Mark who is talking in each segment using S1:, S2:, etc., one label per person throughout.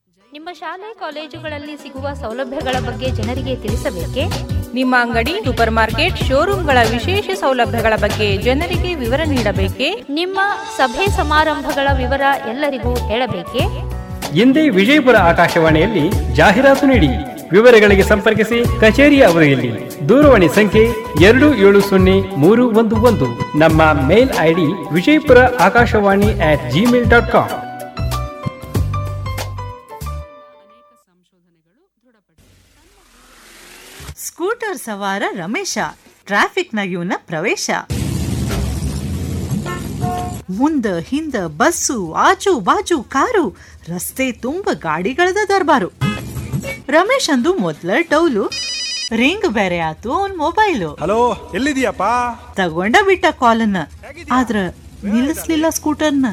S1: ನಿಮ್ಮ ಶಾಲೆ ಕಾಲೇಜುಗಳಲ್ಲಿ ಸಿಗುವ ಸೌಲಭ್ಯಗಳ ಬಗ್ಗೆ ಜನರಿಗೆ ತಿಳಿಸಬೇಕೇ
S2: ನಿಮ್ಮ ಅಂಗಡಿ ಸೂಪರ್ ಮಾರ್ಕೆಟ್ ಶೋರೂಮ್ಗಳ ವಿಶೇಷ ಸೌಲಭ್ಯಗಳ ಬಗ್ಗೆ ಜನರಿಗೆ ವಿವರ ನೀಡಬೇಕೇ
S1: ನಿಮ್ಮ ಸಭೆ ಸಮಾರಂಭಗಳ ವಿವರ ಎಲ್ಲರಿಗೂ ಹೇಳಬೇಕೇ
S3: ಎಂದೇ ವಿಜಯಪುರ ಆಕಾಶವಾಣಿಯಲ್ಲಿ ಜಾಹೀರಾತು ನೀಡಿ ವಿವರಗಳಿಗೆ ಸಂಪರ್ಕಿಸಿ ಕಚೇರಿಯ ಅವಧಿಯಲ್ಲಿ ದೂರವಾಣಿ ಸಂಖ್ಯೆ ಎರಡು ಏಳು ಸೊನ್ನೆ ಮೂರು ಒಂದು ಒಂದು ನಮ್ಮ mail ID Vijayapura Akashvani at Gmail dot com
S4: scooter ಸವಾರ ರಮೇಶ ಟ್ರಾಫಿಕ್ನ ಇವನ ಪ್ರವೇಶ ಮುಂದ ಹಿಂದ ಬಸ್ಸು ಆಜು ಬಾಜು ಕಾರು ರಸ್ತೆ ತುಂಬ ಗಾಡಿಗಳದ ದರ್ಬಾರು ರಮೇಶ್ ಅಂದು ಮೊದ್ಲ ಡೌಲು ರಿಂಗ್ ಬೇರೆ ಆತು ಅವನ್ ಮೊಬೈಲು
S5: ಹಲೋ ಎಲ್ಲಿದೀಯಪ್ಪ
S4: ತಗೊಂಡ ಬಿಟ್ಟ ಕಾಲನ್ನ ಆದ್ರ ನಿಲ್ಲಿಸ್ಲಿಲ್ಲ ಸ್ಕೂಟರ್ನ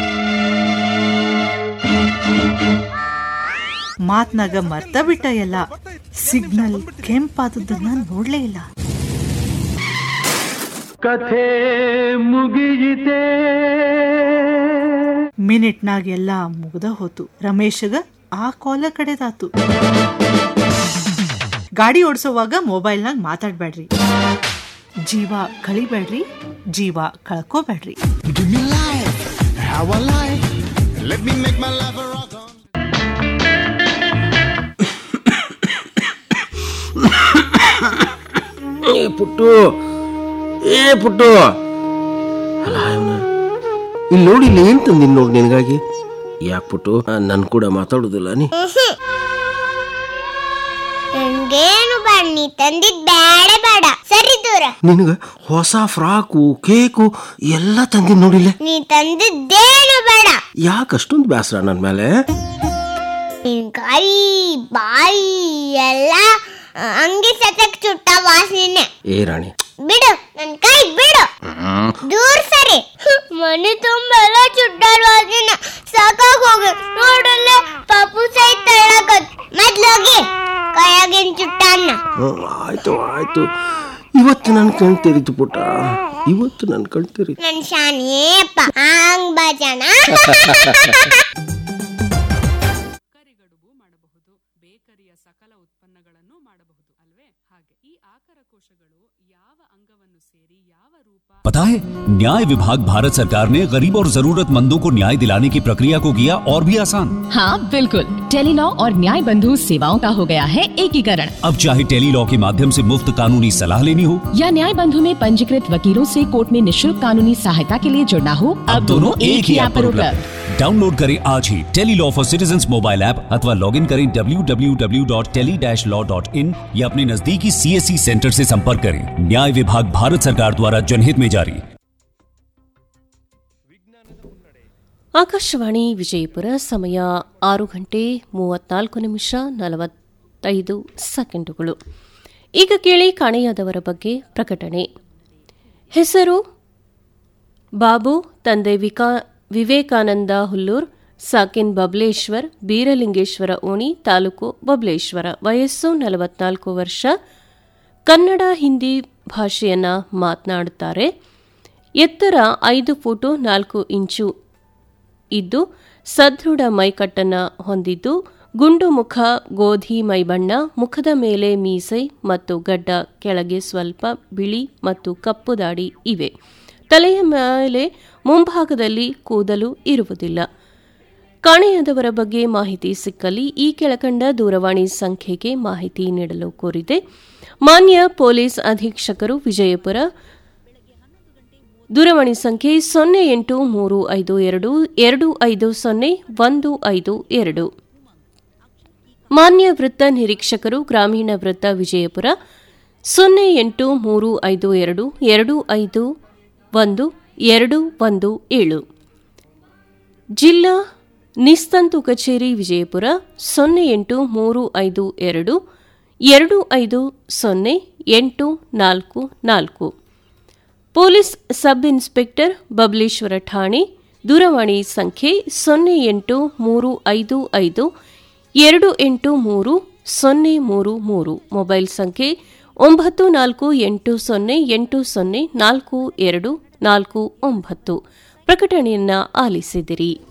S4: ಮಾತ್ನಾಗ ಮರ್ತ ಬಿಟ್ಟ ಎಲ್ಲ ಸಿಗ್ನಲ್ ಕೆಂಪಾದದ್ದನ್ನ ನೋಡ್ಲೇ ಇಲ್ಲ
S3: ಕಥೆ ಮುಗಿಯಿತೆ
S4: ಮಿನಿಟ್ನಾಗ ಎಲ್ಲ ಮುಗ್ದ ಹೋತು ರಮೇಶಗ ಆ ಕಾಲ ಕಡೆದಾತು ಗಾಡಿ ಓಡಿಸೋವಾಗ ಮೊಬೈಲ್ನಾಗ ಮಾತಾಡ್ಬೇಡ್ರಿ ಜೀವ ಕಳಿಬೇಡ್ರಿ ಜೀವ ಕಳ್ಕೋಬೇಡ್ರಿ
S6: Give me life, how I like. Let me make my life a rock on.
S7: ಏ ಪುಟ್ಟು ಏ ಪುಟ್ಟು ಅಲ್ಲ ಇವ್ನ ಇಲ್ಲಿ ನೋಡಿ ಇಲ್ಲಿ ಏನ್ ತಂದಿನಿ ನೋಡಿ ನಿನಗಾಗಿ ಯಾಕೆ ಪುಟ್ಟು ನನ್ ಕೂಡ ಮಾತಾಡುದಿಲ್ಲ ನೀ
S8: ನನ್ಗೇನು ಬನ್ನಿ ತಂದಿದ್ ಬೇಡ ಬೇಡ ಸರಿ ದೂರ
S7: ನಿನಗ ಹೊಸ ಫ್ರಾಕು ಕೇಕು ಎಲ್ಲ ತಂದಿನಿ ನೋಡಿಲ್ಲ
S8: ನೀ ತಂದಿದ್ದೇನು ಬೇಡ
S7: ಯಾಕೆ ಅಷ್ಟೊಂದು ಬೇಸರ ನನ್ನ ಮೇಲೆ
S8: ನಿನ್ ಕೈ ಬಾಯಿ ಎಲ್ಲ ಆ, ಅಂಗಿ ಸತಕ್ ಚುಟ್ಟ ವಾಸನೆ
S7: ಏ ರಾಣಿ
S8: ಬಿಡು ನನ್ ಕೈ ಬಿಡು ದೂರ ಸರಿ ಹ್ಮ್, ಮನೆ ತುಂಬ ಎಲ್ಲ ಚುಟ್ಟಾರ ವಾಸನೆ ಸಾಕಾಗ್ ಹೋಗಿ ನೋಡಲ್ಲ ಪಾಪು ಸೈ ತಳ್ಳಕತ್ ಮೊದ್ಲೋಗಿ ಕೈಯಾಗಿನ್ ಚುಟ್ಟನ್ನ
S7: ಹ್ಮ್, ಆಯ್ತು ಆಯ್ತು ಇವತ್ತು ನನ್ ಕಣ್ ತೆರೀತು ಪುಟ್ಟ ಇವತ್ತು ನನ್ ಕಣ್ ತೆರೀತು
S8: ನನ್ ಶಾನಿಯಪ್ಪ ಹಂಗ್ ಬಜನ
S9: ಕರಿಗಡುಬು ಮಾಡಬಹುದು ಬೇಕರಿಯ ಸಕಲ ಉತ್ಪನ್ನಗಳನ್ನು ಮಾಡಬಹುದು ಅಲ್ವೇ ಹಾಗೆ ಈ ಆಕರ ಕೋಶಗಳು ಯಾವ ಅಂಗವನ್ನು ಸೇರಿ ಯಾವ ರೂಪ
S10: पता है न्याय विभाग भारत सरकार ने गरीब और जरूरतमंदों को न्याय दिलाने की प्रक्रिया को किया और भी आसान
S11: हाँ बिल्कुल टेलीलॉ और न्याय बंधु सेवाओं का हो गया है एकीकरण
S10: अब चाहे टेली लॉ के माध्यम से मुफ्त कानूनी सलाह लेनी हो
S11: या न्याय बंधु में पंजीकृत वकीलों से कोर्ट में निशुल्क कानूनी सहायता के लिए जुड़ना हो अब दोनों एक ही ऐप पर उपलब्ध
S10: डाउनलोड करें आज ही tele law for citizen mobile app अथवा लॉग इन करें www.tele-law.in या अपने नजदीकी सीएससी सेंटर से संपर्क करें न्याय विभाग भारत सरकार द्वारा जनहित में जारी
S12: ಆಕಾಶವಾಣಿ ವಿಜಯಪುರ ಸಮಯ ಆರು ಗಂಟೆ ಮೂವತ್ನಾಲ್ಕು ನಿಮಿಷ ನಲವತ್ತೈದು ಸೆಕೆಂಡುಗಳು ಈಗ ಕೇಳಿ ಕಾಣೆಯಾದವರ ಬಗ್ಗೆ ಪ್ರಕಟಣೆ ಹೆಸರು ಬಾಬು ತಂದೆ ವಿಕಾ ವಿವೇಕಾನಂದ ಹುಲ್ಲೂರ್ ಸಾಕಿನ್ ಬಬ್ಲೇಶ್ವರ್ ಬೀರಲಿಂಗೇಶ್ವರ ಓಣಿ ತಾಲೂಕು ಬಬ್ಲೇಶ್ವರ ವಯಸ್ಸು ನಲವತ್ನಾಲ್ಕು ವರ್ಷ ಕನ್ನಡ ಹಿಂದಿ ಭಾಷೆಯನ್ನ ಮಾತನಾಡುತ್ತಾರೆ ಎತ್ತರ ಐದು ಫುಟು ನಾಲ್ಕು ಇಂಚು ಇದ್ದು ಸದೃಢ ಮೈಕಟ್ಟನ್ನು ಹೊಂದಿದ್ದು ಗುಂಡು ಮುಖ ಗೋಧಿ ಮೈಬಣ್ಣ ಮುಖದ ಮೇಲೆ ಮೀಸೆ ಮತ್ತು ಗಡ್ಡ ಕೆಳಗೆ ಸ್ವಲ್ಪ ಬಿಳಿ ಮತ್ತು ಕಪ್ಪು ದಾಡಿ ಇವೆ ತಲೆಯ ಮೇಲೆ ಮುಂಭಾಗದಲ್ಲಿ ಕೂದಲು ಇರುವುದಿಲ್ಲ ಕಾಣೆಯಾದವರ ಬಗ್ಗೆ ಮಾಹಿತಿ ಸಿಕ್ಕಲ್ಲಿ ಈ ಕೆಳಕಂಡ ದೂರವಾಣಿ ಸಂಖ್ಯೆಗೆ ಮಾಹಿತಿ ನೀಡಲು ಕೋರಿದೆ ಮಾನ್ಯ ಪೊಲೀಸ್ ಅಧೀಕ್ಷಕರು ವಿಜಯಪುರ ದೂರವಾಣಿ ಸಂಖ್ಯೆ ಸೊನ್ನೆ ಎಂಟು ಮೂರು ಐದು ಎರಡು ಎರಡು ಐದು ಸೊನ್ನೆ ಒಂದು ಐದು ಎರಡು ಮಾನ್ಯ ವೃತ್ತ ನಿರೀಕ್ಷಕರು ಗ್ರಾಮೀಣ ವೃತ್ತ ವಿಜಯಪುರ ಸೊನ್ನೆ ಎಂಟು ಮೂರು ಐದು ಎರಡು ಎರಡು ಐದು ಒಂದು ಎರಡು ಒಂದು ಏಳು ಜಿಲ್ಲಾ ನಿಸ್ತಂತು ಕಚೇರಿ ವಿಜಯಪುರ ಸೊನ್ನೆ ಎಂಟು ಮೂರು ಐದು ಎರಡು ಎರಡು ಐದು ಸೊನ್ನೆ ಎಂಟು ನಾಲ್ಕು ನಾಲ್ಕು ಪೊಲೀಸ್ ಸಬ್ ಇನ್ಸ್ಪೆಕ್ಟರ್ ಬಬಲೇಶ್ವರ ಠಾಣೆ ದೂರವಾಣಿ ಸಂಖ್ಯೆ ಸೊನ್ನೆ ಎಂಟು ಮೂರು ಐದು ಐದು ಎರಡು ಎಂಟು ಮೂರು ಸೊನ್ನೆ ಮೂರು ಮೂರು ಮೊಬೈಲ್ ಸಂಖ್ಯೆ ಒಂಬತ್ತು ನಾಲ್ಕು ಎಂಟು ಸೊನ್ನೆ ಎಂಟು ಸೊನ್ನೆ ನಾಲ್ಕು ಎರಡು ನಾಲ್ಕು ಒಂಬತ್ತು ಪ್ರಕಟಣೆಯನ್ನ ಆಲಿಸಿದಿರಿ